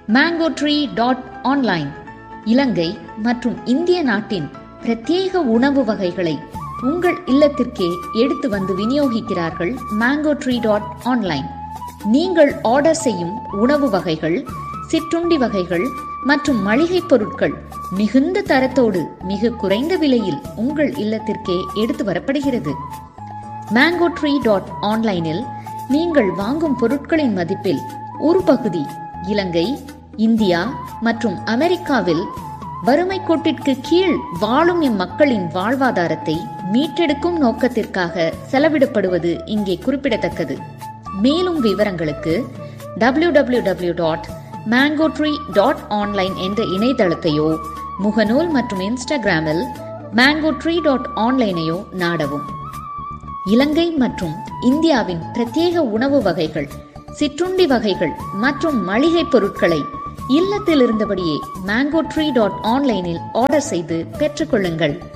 mango tree dot online Ilangai மற்றும் இந்திய நாட்டின் பிரத்யேக உணவு வகைகளை உங்கள் இல்லத்திற்கே எடுத்து வந்து விநியோகிக்கிறார்கள் மேங்கோ ட்ரீ டாட் ஆன்லைன் நீங்கள் ஆர்டர் செய்யும் உணவு வகைகள் சிற்றுண்டி வகைகள் மற்றும் மளிகைப் பொருட்கள் மிகுந்த தரத்தோடு மிக குறைந்த விலையில் உங்கள் இல்லத்திற்கே எடுத்து வரப்படுகிறது மேங்கோ ட்ரீ டாட் ஆன்லைனில் நீங்கள் வாங்கும் பொருட்களின் மதிப்பில் ஒரு பகுதி இலங்கை இந்தியா மற்றும் அமெரிக்காவில் வறுமை கோட்டிற்கு கீழ் வாழும் எம் மக்களின் வாழ்வாதாரத்தை மீட்டெடுக்கும் நோக்கத்திற்காக செலவிடப்படுவது இங்கே குறிப்பிடத்தக்கது மேலும் விவரங்களுக்கு W W W dot mango tree dot online என்ற இணையதளத்தையோ முகநூல் மற்றும் இன்ஸ்டாகிராமில் மேங்கோ ட்ரீ டாட் ஆன்லைனையோ நாடவும் இலங்கை மற்றும் இந்தியாவின் பிரத்யேக உணவு வகைகள் சிற்றுண்டி வகைகள் மற்றும் மளிகை பொருட்களை இல்லத்தில் இருந்தபடியே மேங்கோ ட்ரீ டாட் ஆன்லைனில் ஆர்டர் செய்து பெற்றுக்கொள்ளுங்கள்